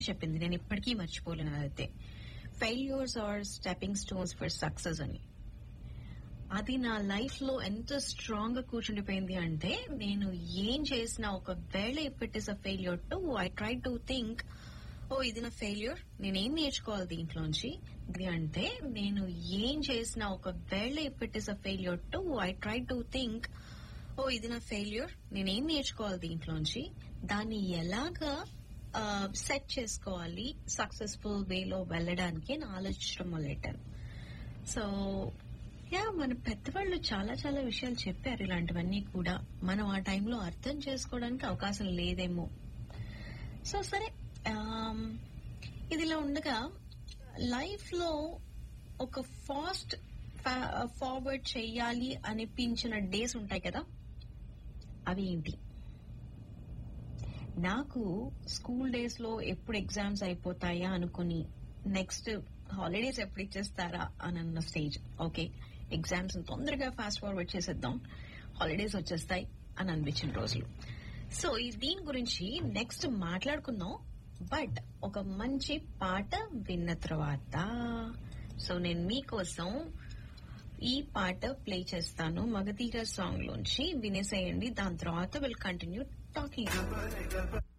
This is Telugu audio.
చెప్పింది నేను ఇప్పటికీ మర్చిపోలేను అదైతే failures are stepping stones for success అని అది నా లైఫ్ లో ఎంత స్ట్రాంగ్ గా కూర్చుండిపోయింది అంటే నేను ఏం చేసినా ఒకవేళ if it is a failure to I try to think oh ఇది నా ఫెయిల్యూర్ నేనేం నేర్చుకోవాలి దీంట్లోంచి ఇది అంటే నేను ఏం చేసినా ఒకవేళ if it is a failure to I try to think oh ఇది నా ఫెయిల్యూర్ నేనేం నేర్చుకోవాలి దీంట్లోంచి దాన్ని ఎలాగా సెట్ చేసుకోవాలి సక్సెస్ఫుల్ వేలో వెళ్ళడానికి అని ఆలోచించడం మొదలెట్టాను సో యా మన పెద్దవాళ్ళు చాలా చాలా విషయాలు చెప్పారు ఇలాంటివన్నీ కూడా మనం ఆ టైంలో అర్థం చేసుకోవడానికి అవకాశం లేదేమో సో సరే ఆమ్, ఇదిలా ఉండగా లైఫ్ లో ఒక ఫాస్ట్ ఫార్వర్డ్ చెయ్యాలి అనిపించిన డేస్ ఉంటాయి కదా అవి ఏంటి నాకు స్కూల్ డేస్ లో ఎప్పుడు ఎగ్జామ్స్ అయిపోతాయా అనుకుని నెక్స్ట్ హాలిడేస్ ఎప్పుడు ఇచ్చేస్తారా అని అన్న స్టేజ్ ఓకే ఎగ్జామ్స్ తొందరగా ఫాస్ట్ ఫార్వర్డ్ చేసేద్దాం హాలిడేస్ వచ్చేస్తాయి అని అనిపించిన రోజులు సో ఈ దీని గురించి నెక్స్ట్ మాట్లాడుకుందాం బట్ ఒక మంచి పాట విన్న తర్వాత సో నేను మీకోసం ఈ పాట ప్లే చేస్తాను మగధీర సాంగ్ లోంచి వినేసేయండి దాని తర్వాత విల్ కంటిన్యూ టాకింగ్